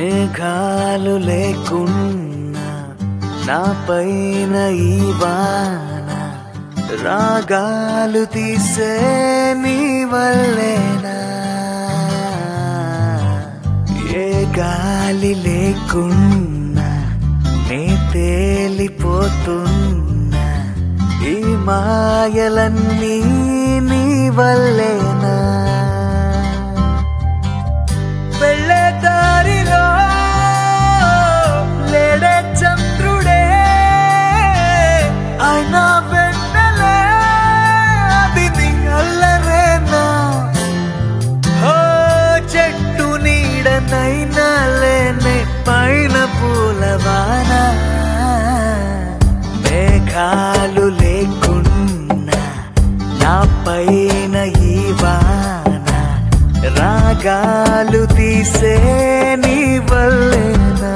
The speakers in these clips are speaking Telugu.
మేఘాలు లేకున్నా నా పైన ఈ వాన రాగాలు తీసే నీ వల్లేనా ఏ గాలి లేకున్నా నే తేలిపోతున్నా ఈ మాయలన్నీ నీ వల్లేనా వెళ్ళే దారిలో లేడే చంద్రుడే అయినా వెన్నెలే అది నీ అల్లరేనా ఓ చెట్టు నీడనైనా లేనే పైన పూలవాన మేఘాలు లేకున్నా నా పైన ఈ వాన రాగాలు తీసే నీ వల్లేనా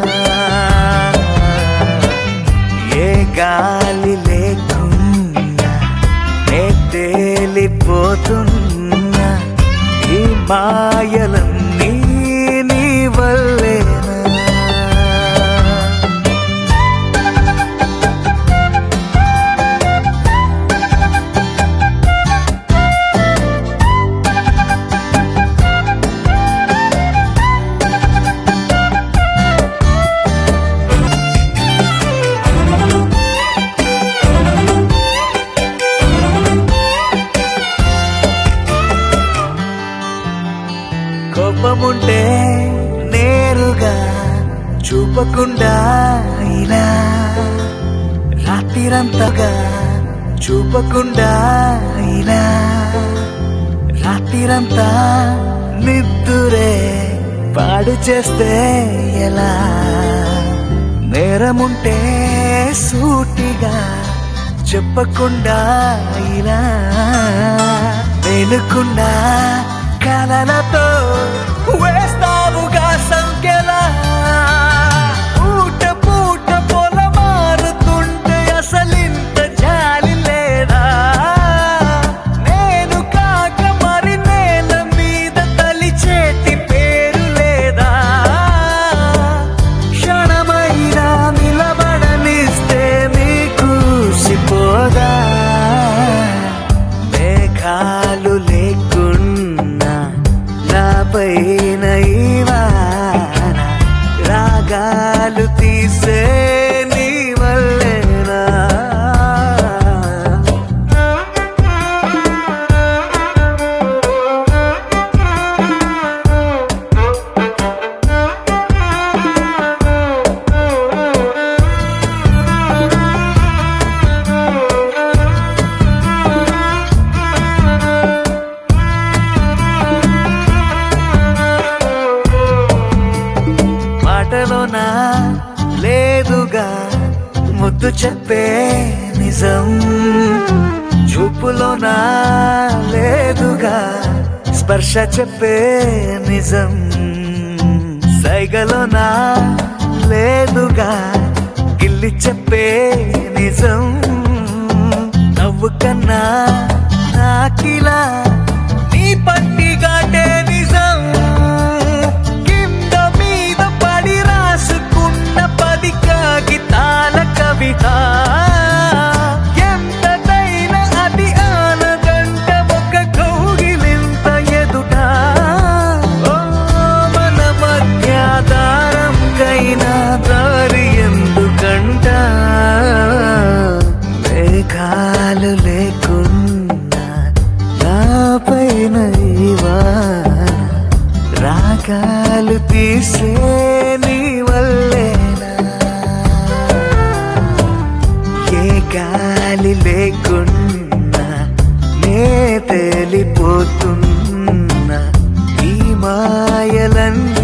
ఏ గాలి లేకున్నా నే తేలిపోతున్నా ఈ మాయలన్నీ నీ వల్లేనా కోపముంటే నేరుగా చూపకుండా ఇలా రాత్రిరంతగా చూపకుండా ఇలా రాత్రిరంతా నిద్దురే పాడు చేస్తే ఎలా నేరముంటే సూటిగా చెప్పకుండా ఇలా వెనుకుండా కలలతో వేస్తావుగా సంఖ్యలా పూట పూట పొల మారుతుంటే అసలింత జాలి లేదా నేను కాక మరి నేల మీద తలిచేటి పేరు లేదా క్షణమైనా నిలబడనిస్తే నీకు సిపోదా మేఘాలు లేకున్నా నా పైన ఈ వాన రాగాలు తీసే నీ వల్లేనా మాటలోనా లేదుగా ముద్దు చెప్పే నిజం చూపులోనా లేదుగా స్పర్శ చెప్పే నిజం సైగలోనా లేదుగా గిల్లి చెప్పే నిజం నవ్వు కన్నా నాకిలా నీ పట్టిగాటే నిజం కింద మీద పడి రాసుకున్న పది కాగితాల కవిత ఎంతటైనా అది ఆనదంట ఒక కౌగిలింత ఎదుట ఓ మన మధ్య దారంకైనా దారి ఎందుకంట మేఘాలు లేకున్నా నా పైన ఈ వాన రాగాలు తీసే నీ వల్లేనా ఏ గాలి లేకున్నా నే తేలిపోతున్నా ఈ మాయలన్నీ